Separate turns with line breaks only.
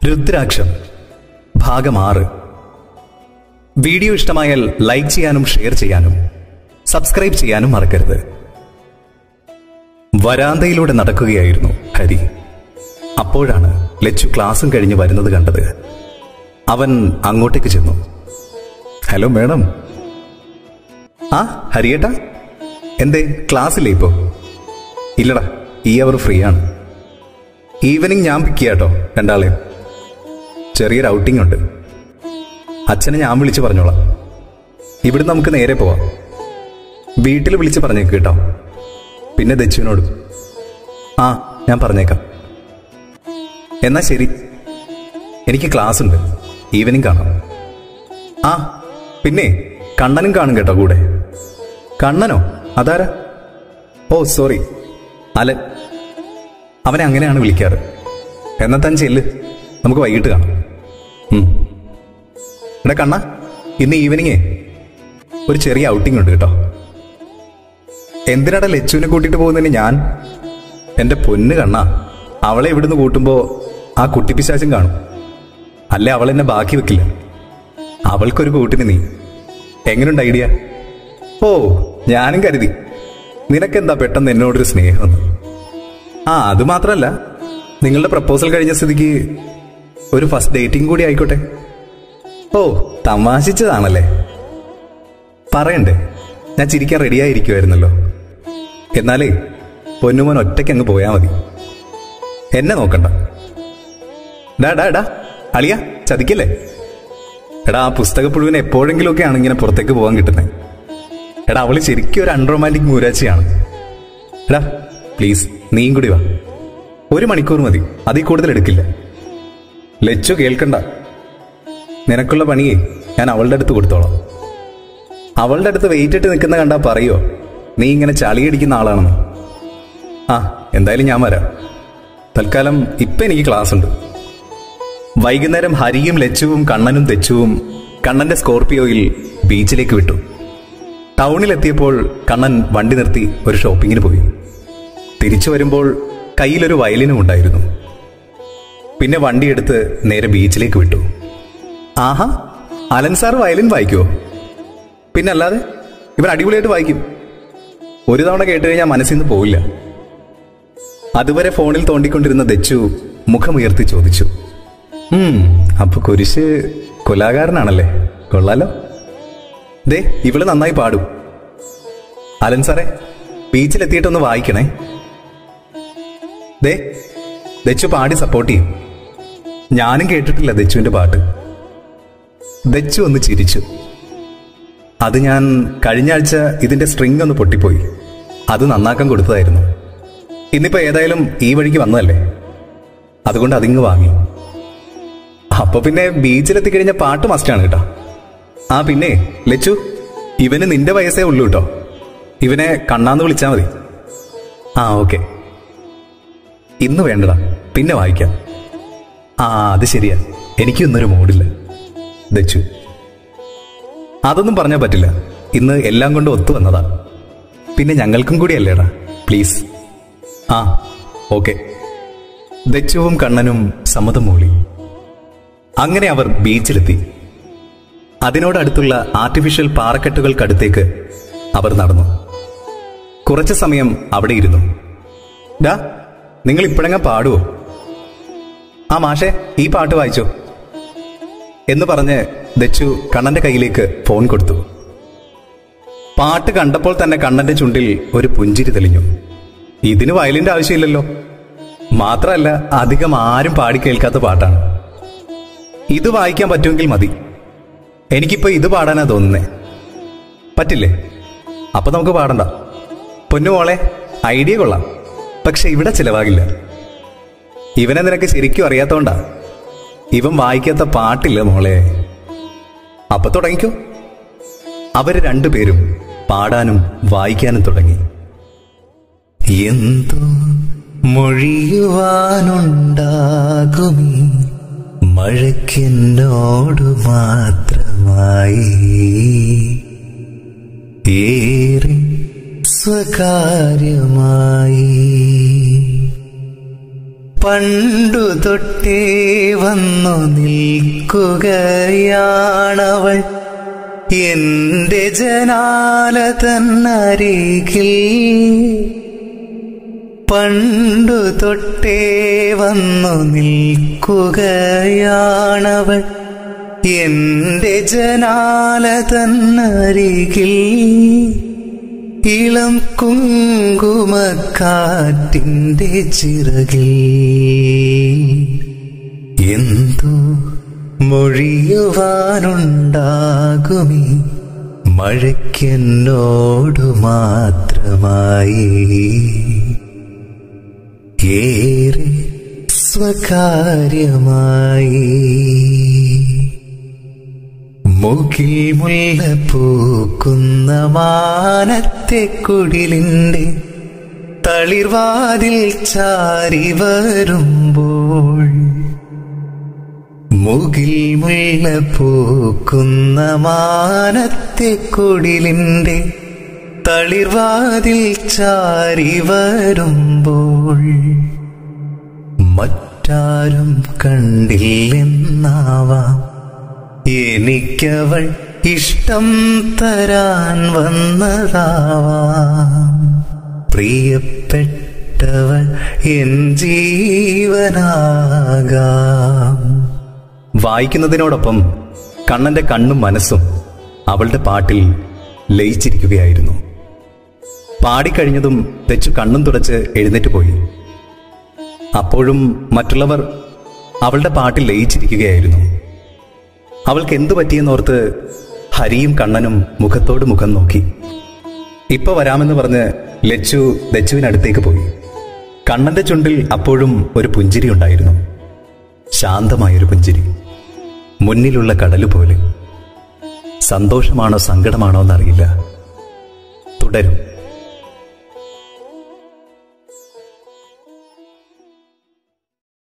രുദ്രാക്ഷം ഭാഗം ആറ് വീഡിയോ ഇഷ്ടമായാൽ ലൈക്ക് ചെയ്യാനും ഷെയർ ചെയ്യാനും സബ്സ്ക്രൈബ് ചെയ്യാനും മറക്കരുത് വരാന്തയിലൂടെ നടക്കുകയായിരുന്നു ഹരി അപ്പോഴാണ് ലച്ചു ക്ലാസ്സും കഴിഞ്ഞ് വരുന്നത് കണ്ടത് അവൻ അങ്ങോട്ടേക്ക് ചെന്നു ഹലോ മേഡം ആ ഹരിയേട്ടാ എന്തേ ക്ലാസ്സില്ലേ ഇപ്പോ ഇല്ലടാ ഈ അവർ ഫ്രീ ആണ് ഈവനിങ് ഞാൻ പിക്ക് ചെയ്യാട്ടോ രണ്ടാളെയും ചെറിയൊരു ഔട്ടിംഗ് ഉണ്ട് അച്ഛനെ ഞാൻ വിളിച്ചു പറഞ്ഞോളാം ഇവിടെ നമുക്ക് നേരെ പോവാം വീട്ടിൽ വിളിച്ച് പറഞ്ഞേക്ക് കേട്ടോ പിന്നെ ദച്ചുവിനോട് ആ ഞാൻ പറഞ്ഞേക്കാം എന്നാ ശരി എനിക്ക് ക്ലാസ് ഉണ്ട് ഈവനിങ് കാണാം ആ പിന്നെ കണ്ണനും കാണും കേട്ടോ കൂടെ കണ്ണനോ അതാരാ ഓ സോറി അലൻ അവനെ അങ്ങനെയാണ് വിളിക്കാറ് എന്നാ താൻ ചെല്ല് നമുക്ക് വൈകിട്ട് കാണാം ഉം. എടാ കണ്ണ ഇന്ന് ഈവനിങ്ങേ ഒരു ചെറിയ ഔട്ടിംഗ് ഉണ്ട് കേട്ടോ എന്തിനാടാ ലച്ചുവിനെ കൂട്ടിട്ട് പോകുന്നതിന് ഞാൻ എന്റെ പൊന്ന് കണ്ണ അവളെ ഇവിടുന്ന് കൂട്ടുമ്പോ ആ കുട്ടിപ്പിശാചും കാണും അല്ലേ അവൾ എന്നെ ബാക്കി വെക്കില്ല അവൾക്കൊരു കൂട്ടിന് നീ എങ്ങനെയുണ്ട് ഐഡിയ ഓ ഞാനും കരുതി നിനക്കെന്താ പെട്ടെന്ന് എന്നോടൊരു സ്നേഹം ആ അത് മാത്രല്ല നിങ്ങളുടെ പ്രപ്പോസൽ കഴിഞ്ഞ സ്ഥിതിക്ക് ഒരു ഫസ്റ്റ് ഡേറ്റിംഗ് കൂടി ആയിക്കോട്ടെ ഓ തമാശിച്ചതാണല്ലേ പറയണ്ടേ ഞാൻ ചിരിക്കാൻ റെഡിയായിരിക്കുമായിരുന്നല്ലോ എന്നാലേ പൊന്നുമോൻ ഒറ്റയ്ക്ക് അങ്ങ് പോയാ മതി എന്നെ നോക്കണ്ട ഡാ ഡാ ഡാ അളിയ ചതിക്കല്ലേ എടാ ആ പുസ്തക പുഴുവിന് എപ്പോഴെങ്കിലുമൊക്കെ ആണ് ഇങ്ങനെ പുറത്തേക്ക് പോകാൻ കിട്ടുന്നത് എടാ അവള് ശരിക്കും ഒരു അൺറൊമാൻറ്റിക് മൂരാച്ചിയാണ് എടാ പ്ലീസ് നീയും കൂടി വാ ഒരു മണിക്കൂർ മതി അതിൽ കൂടുതൽ എടുക്കില്ല ലച്ചു കേൾക്കണ്ട നിനക്കുള്ള പണിയെ ഞാൻ അവളുടെ അടുത്ത് കൊടുത്തോളാം അവളുടെ അടുത്ത് വെയിറ്റ് ഇട്ട് നിൽക്കുന്ന കണ്ടാ പറയോ നീ ഇങ്ങനെ ചളിയടിക്കുന്ന ആളാണെന്ന് ആ എന്തായാലും ഞാൻ വരാം തൽക്കാലം ഇപ്പൊ എനിക്ക് ക്ലാസ് ഉണ്ട് വൈകുന്നേരം ഹരിയും ലച്ചുവും കണ്ണനും തെച്ചുവും കണ്ണന്റെ സ്കോർപിയോയിൽ ബീച്ചിലേക്ക് വിട്ടു ടൗണിലെത്തിയപ്പോൾ കണ്ണൻ വണ്ടി നിർത്തി ഒരു ഷോപ്പിങ്ങിന് പോയി തിരിച്ചു വരുമ്പോൾ കയ്യിലൊരു വയലിനും ഉണ്ടായിരുന്നു പിന്നെ വണ്ടിയെടുത്ത് നേരെ ബീച്ചിലേക്ക് വിട്ടു ആഹാ അലൻ സാർ വയലിൻ വായിക്കുമോ പിന്നല്ലാതെ ഇവൻ അടിപൊളിയായിട്ട് വായിക്കും ഒരു തവണ കേട്ട് കഴിഞ്ഞാൽ മനസ്സിൽ നിന്ന് പോവില്ല അതുവരെ ഫോണിൽ തോണ്ടിക്കൊണ്ടിരുന്ന ദച്ചു മുഖമുയർത്തി ചോദിച്ചു ഉം അപ്പൊ കുരിശ് കൊലാകാരനാണല്ലേ കൊള്ളാലോ ദേ ഇവള് നന്നായി പാടും അലൻ സാറേ ബീച്ചിലെത്തിയിട്ടൊന്ന് വായിക്കണേ ദേ ദച്ചു പാടി സപ്പോർട്ട് ചെയ്യും ഞാനും കേട്ടിട്ടില്ല ദച്ചുവിന്റെ പാട്ട് ദച്ചു ഒന്ന് ചിരിച്ചു അത് ഞാൻ കഴിഞ്ഞ ആഴ്ച ഇതിന്റെ സ്ട്രിങ് ഒന്ന് പൊട്ടിപ്പോയി അത് നന്നാക്കാൻ കൊടുത്തതായിരുന്നു ഇന്നിപ്പോ ഏതായാലും ഈ വഴിക്ക് വന്നതല്ലേ അതുകൊണ്ട് അതിങ്ങ് വാങ്ങി അപ്പൊ പിന്നെ ബീച്ചിലെത്തി കഴിഞ്ഞ പാട്ട് മസ്റ്റാണ് കേട്ടോ ആ പിന്നെ ലച്ചു ഇവന് നിന്റെ വയസ്സേ ഉള്ളൂ കേട്ടോ ഇവനെ കണ്ണാന്ന് വിളിച്ചാ മതി ആ ഓക്കെ ഇന്ന് വേണ്ടടാ പിന്നെ വായിക്കാം ആ അത് ശരിയാ എനിക്കും ഇന്നൊരു മൂഡില്ല ദച്ചു അതൊന്നും പറഞ്ഞാൽ പറ്റില്ല ഇന്ന് എല്ലാം കൊണ്ട് ഒത്തു വന്നതാ പിന്നെ ഞങ്ങൾക്കും കൂടി അല്ലേടാ പ്ലീസ് ആ ഓക്കെ ദച്ചുവും കണ്ണനും സമ്മതം മൂളി അങ്ങനെ അവർ ബീച്ചിലെത്തി അതിനോടടുത്തുള്ള ആർട്ടിഫിഷ്യൽ പാറക്കെട്ടുകൾക്കടുത്തേക്ക് അവർ നടന്നു കുറച്ചു സമയം അവിടെ ഇരുന്നു ഡാ നിങ്ങൾ ഇപ്പോഴങ്ങ പാടുവോ ആ മാഷെ ഈ പാട്ട് വായിച്ചോ എന്ന് പറഞ്ഞ് ദച്ചു കണ്ണന്റെ കയ്യിലേക്ക് ഫോൺ കൊടുത്തു പാട്ട് കണ്ടപ്പോൾ തന്നെ കണ്ണന്റെ ചുണ്ടിൽ ഒരു പുഞ്ചിരി തെളിഞ്ഞു ഇതിന് വയലിന്റെ ആവശ്യമില്ലല്ലോ മാത്രമല്ല അധികം ആരും പാടി കേൾക്കാത്ത പാട്ടാണ് ഇത് വായിക്കാൻ പറ്റുമെങ്കിൽ മതി എനിക്കിപ്പോ ഇത് പാടാനാ തോന്നുന്നേ പറ്റില്ലേ അപ്പൊ നമുക്ക് പാടണ്ട പൊന്നുമോളെ ഐഡിയ കൊള്ളാം പക്ഷെ ഇവിടെ ചിലവാകില്ല ഇവനെ നിനക്ക് ശരിക്കും അറിയാത്തോണ്ടാ ഇവൻ വായിക്കാത്ത പാട്ടില്ല മോളെ അപ്പൊ തുടങ്ങിക്കോ അവര് രണ്ടുപേരും പാടാനും വായിക്കാനും തുടങ്ങി എന്തോ മൊഴിയുവാനുണ്ടാകുമീ മഴയ്ക്കെന്നോടു മാത്രമായി ഏറെ സ്വകാര്യമായി പണ്ടു തൊട്ടേ വന്നു നിൽക്കുകയാണവൾ എന്റെ ജനാല തന്നരികിൽ പണ്ടു തൊട്ടേ വന്നു നിൽക്കുകയാണവൾ എന്റെ ജനാല തന്നരികിൽ ഇളം കുങ്കുമക്കാറ്റിന്റെ ചിറകിൽ എന്തു മൊഴിയുവാനുണ്ടാകുമീ മഴയ്ക്കെന്നോടു മാത്രമായി ഏറെ സ്വകാര്യമായി മുകിൽ മുല്ല പൂക്കുന്ന മാനത്തെ കുടിലിന്റെ തളിർവാതിൽ ചാരി വരുമ്പോൾ മുകിൽ മുല്ല പൂക്കുന്ന മാനത്തെ കുടിലിന്റെ തളിർവാതിൽ ചാരി വരുമ്പോൾ മറ്റാരും കണ്ടില്ലെന്നാവാം എനിക്കവൾ ഇഷ്ടം തരാൻ വന്നതാവാം പ്രിയപ്പെട്ടവൾ എൻ ജീവനാകാം വായിക്കുന്നതിനോടൊപ്പം കണ്ണന്റെ കണ്ണും മനസ്സും അവളുടെ പാട്ടിൽ ലയിച്ചിരിക്കുകയായിരുന്നു പാടിക്കഴിഞ്ഞതും തെച്ചു കണ്ണും തുടച്ച് എഴുന്നേറ്റ് പോയി അപ്പോഴും മറ്റുള്ളവർ അവളുടെ പാട്ടിൽ ലയിച്ചിരിക്കുകയായിരുന്നു അവൾക്ക് എന്തു പറ്റിയെന്നോർത്ത് ഹരിയും കണ്ണനും മുഖത്തോട് മുഖം നോക്കി ഇപ്പൊ വരാമെന്ന് പറഞ്ഞ് ലച്ചു ദച്ചുവിനടുത്തേക്ക് പോയി കണ്ണന്റെ ചുണ്ടിൽ അപ്പോഴും ഒരു പുഞ്ചിരി ഉണ്ടായിരുന്നു ശാന്തമായൊരു പുഞ്ചിരി മുന്നിലുള്ള കടല് പോലെ സന്തോഷമാണോ സങ്കടമാണോ എന്നറിയില്ല തുടരും